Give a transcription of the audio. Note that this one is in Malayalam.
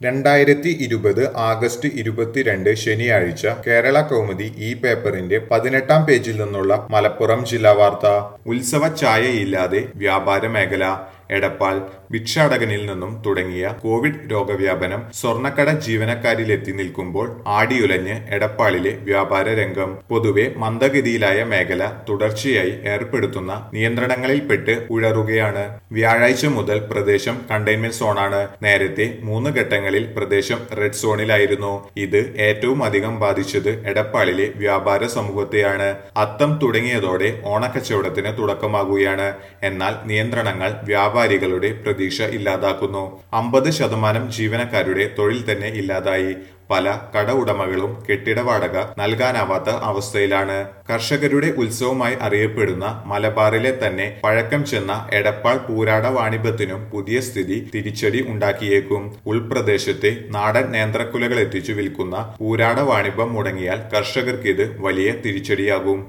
രണ്ടായിരത്തി ഇരുപത് ആഗസ്റ്റ് ഇരുപത്തിരണ്ട് ശനിയാഴ്ച കേരള കൗമുദി ഈ പേപ്പറിന്റെ പതിനെട്ടാം പേജിൽ നിന്നുള്ള മലപ്പുറം ജില്ലാ വാർത്ത ഉത്സവ ഛായയില്ലാതെ വ്യാപാര മേഖല എടപ്പാൾ ഭിക്ഷാടകനിൽ നിന്നും തുടങ്ങിയ കോവിഡ് രോഗവ്യാപനം സ്വർണ്ണക്കട ജീവനക്കാരിലെത്തി നിൽക്കുമ്പോൾ ആടിയുലഞ്ഞ് എടപ്പാളിലെ വ്യാപാര രംഗം പൊതുവെ മന്ദഗതിയിലായ മേഖല തുടർച്ചയായി ഏർപ്പെടുത്തുന്ന നിയന്ത്രണങ്ങളിൽപ്പെട്ട് ഉഴറുകയാണ് വ്യാഴാഴ്ച മുതൽ പ്രദേശം കണ്ടെയ്ൻമെന്റ് സോണാണ് നേരത്തെ മൂന്ന് ഘട്ടങ്ങളിൽ പ്രദേശം റെഡ് സോണിലായിരുന്നു ഇത് ഏറ്റവും അധികം ബാധിച്ചത് എടപ്പാളിലെ വ്യാപാര സമൂഹത്തെയാണ് അത്തം തുടങ്ങിയതോടെ ഓണക്കച്ചവടത്തിന് തുടക്കമാകുകയാണ് എന്നാൽ നിയന്ത്രണങ്ങൾ വ്യാപാരികളുടെ പ്രതീക്ഷ ഇല്ലാതാക്കുന്നു അമ്പത് ശതമാനം ജീവനക്കാരുടെ തൊഴിൽ തന്നെ ഇല്ലാതായി പല കട ഉടമകളും കെട്ടിട വാടക നൽകാനാവാത്ത അവസ്ഥയിലാണ് കർഷകരുടെ ഉത്സവമായി അറിയപ്പെടുന്ന മലബാറിലെ തന്നെ പഴക്കം ചെന്ന എടപ്പാൾ പൂരാട വാണിഭത്തിനും പുതിയ സ്ഥിതി തിരിച്ചടി ഉണ്ടാക്കിയേക്കും ഉൾപ്രദേശത്തെ നാടൻ നേന്ത്രക്കുലകൾ എത്തിച്ചു വിൽക്കുന്ന പൂരാട വാണിഭം മുടങ്ങിയാൽ കർഷകർക്ക് ഇത് വലിയ തിരിച്ചടിയാകും